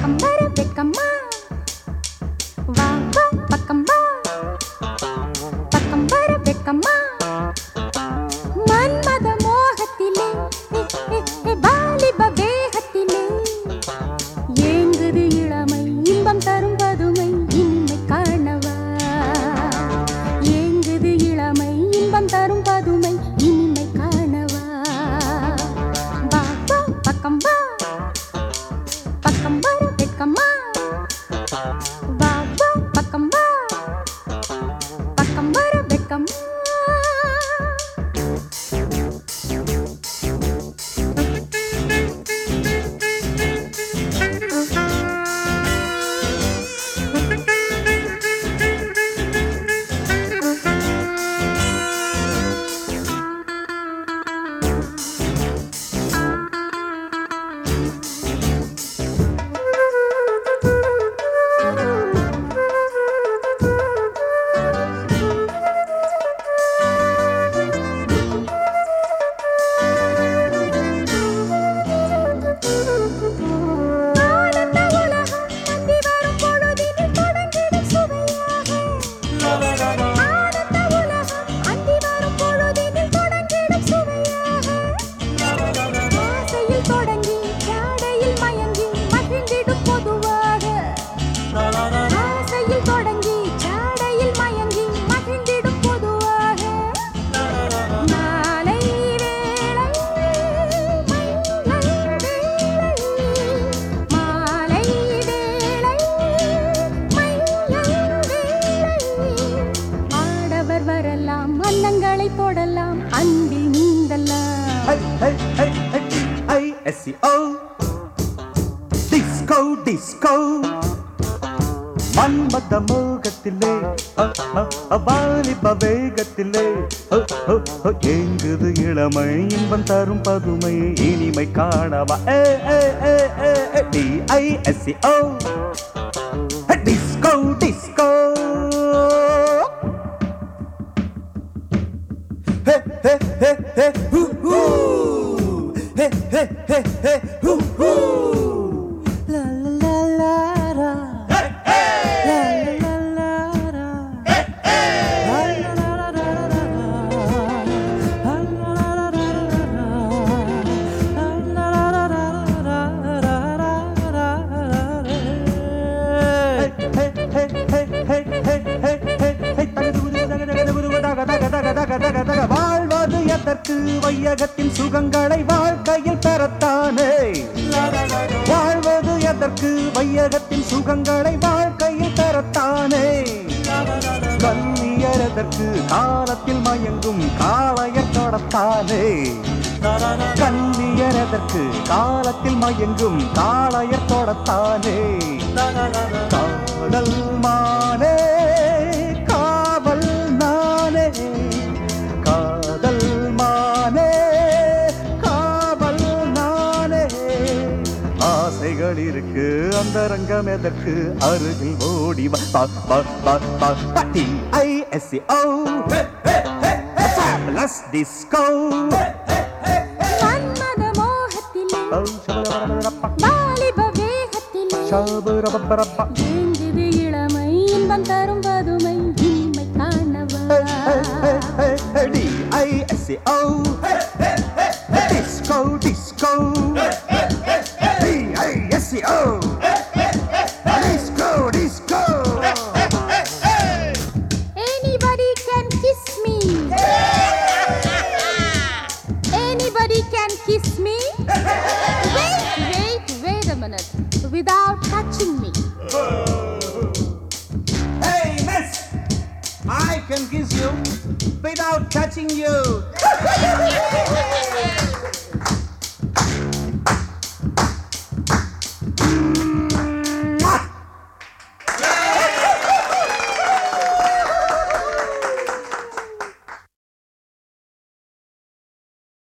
பக்கம் வர வெக்கம்மா வா வா பக்கம் வா பக்கம் வர வெக்கம்மா மன்மத மோகத்திலே ஏ, ஏ, ஏ, வாலிப வேகத்திலே ஏங்குது இளமை இன்பம் தரும் பதுமை இனிமை காணவா ஏங்குது இளமை இன்பம் தரும் பதுமை இனிமை காணவா வா வா பக்கம் வா பக்கம் வர வெட்கம்மா வா வா பக்கம் வா பக்கம் வர வெட்கம்மா ஆனந்த உலகம் நம்பி வரும் பொழுதினில் தொடங்கிடும் சுவையாக. ஆனந்த உலகம் அந்தி வரும் பொழுதினில் தொடங்கிடும் சுவையாக. ஆசையில் தொடங்கி ஜாடையில் மயங்கி மகிழ்ந்திடும் பொதுவாக ஆசையில் தொடங்கி ஜாடையில் மயங்கி மகிழ்ந்திடும் பொதுவாக மாலை வேளை மங்கை வேளை மாலை வேளை மங்கை வேளை ஆடவர் வரலாம் அன்னங்களை தொடலாம் அன்பில் நீந்தலாம் Hey, hey, hey, hey, D-I-S-C-O. Disco, disco. மன்மத மோகத்திலே அ, அ, அ, வாலிப வேகத்திலே அ, அ, அ, ஏங்குது இளமை இன்பம் தரும் பதுமை இனிமை காணவா ஏ ஏ ஏ ஏ ஏ D-I-S-C-O. Hey, disco, disco. Hey, hey, hey, hey, hoo, hoo. Hey, hey, hey, hey, hoo, hoo. La, la, la, la, la. La, la, la, la, la. La, la, la, la, la, la, la. La, la, la, la, la, la, la. La, la, la, la, la, la, la, la, la, la. Hey, hey, hey, hey, hey, hey, hey, hey, hey. வாழ்வது எதற்கு வையகத்தின் சுகங்களை வாழ்க்கையில் பெறத்தானே வாழ்வது எதற்கு வையகத்தின் சுகங்களை வாழ்க்கையில் பெறத்தானே கல்வியர் எதற்கு காலத்தில் மயங்கும் காளையர் தொடத்தானே கல்வியர் எதற்கு காலத்தில் மயங்கும் காளையர் தொடத்தானே காதல் மானே காவல் நானே காதல் மானே காவல் நானே ஆசைகள் இருக்கு அந்த ரங்கம் எதற்கு அருகில் ஓடி வா பா பா பா பா பட்டி ஐ எஸ் ஓ ஃபேபுலஸ் டிஸ்கோ மன்மத மோகத்திலே வாலிப வேகத்திலே ஏங்குது இளமை இன்பம் தரும் பதுமை இனிமை காணவா D-I-S-C-O Disco, disco D-I-S-C-O Disco, disco Anybody can kiss me. Anybody can kiss me. Wait, wait, wait a minute. Without touching me. Hey, miss I can kiss you without touching you